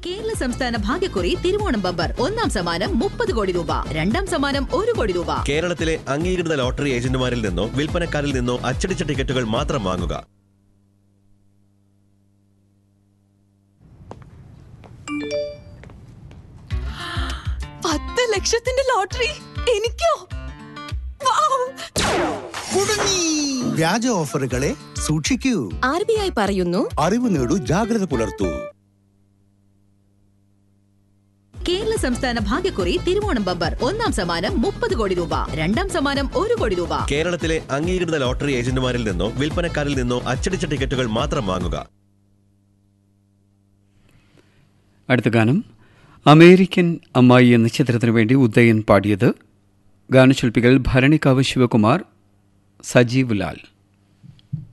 കേരള സംസ്ഥാന ഭാഗ്യക്കുറി തിരുവോണം ബമ്പർ ഒന്നാം സമ്മാനം മുപ്പത് കോടി രൂപ രണ്ടാം സമ്മാനം ഒരു കോടി രൂപ കേരളത്തിലെ അംഗീകൃത ലോട്ടറി ഏജന്റുമാരിൽ നിന്നോ വിൽപ്പനക്കാരിൽ നിന്നോ അച്ചടിച്ച ടിക്കറ്റുകൾ മാത്രം വാങ്ങുക പത്ത് ലക്ഷത്തിന്റെ ലോട്ടറി എനിക്കോ വൗ! കുടുങ്ങി വ്യാജ ഓഫറുകളെ സൂക്ഷിക്കൂ ആർ ബി ഐ പറയുന്നു അറിവ് നേടൂ ജാഗ്രത പുലർത്തൂ കേരള സംസ്ഥാന ഭാഗ്യക്കുറി തിരുവോണം ബമ്പർ ഒന്നാം സമ്മാനം മുപ്പത് കോടി രൂപ രണ്ടാം സമ്മാനം ഒരു കോടി രൂപ കേരളത്തിലെ അംഗീകൃത ലോട്ടറി ഏജന്റുമാരിൽ നിന്നോ വിൽപ്പനക്കാരിൽ നിന്നോ അച്ചടിച്ച ടിക്കറ്റുകൾ മാത്രം വാങ്ങുക അടുത്ത ഗാനം അമേരിക്കൻ അമ്മായി എന്ന ചിത്രത്തിനു വേണ്ടി ഉദയൻ പാടിയത് ഗാനശില്പികൾ ഭരണിക്കാവ് ശിവകുമാർ സജീവ് ലാൽ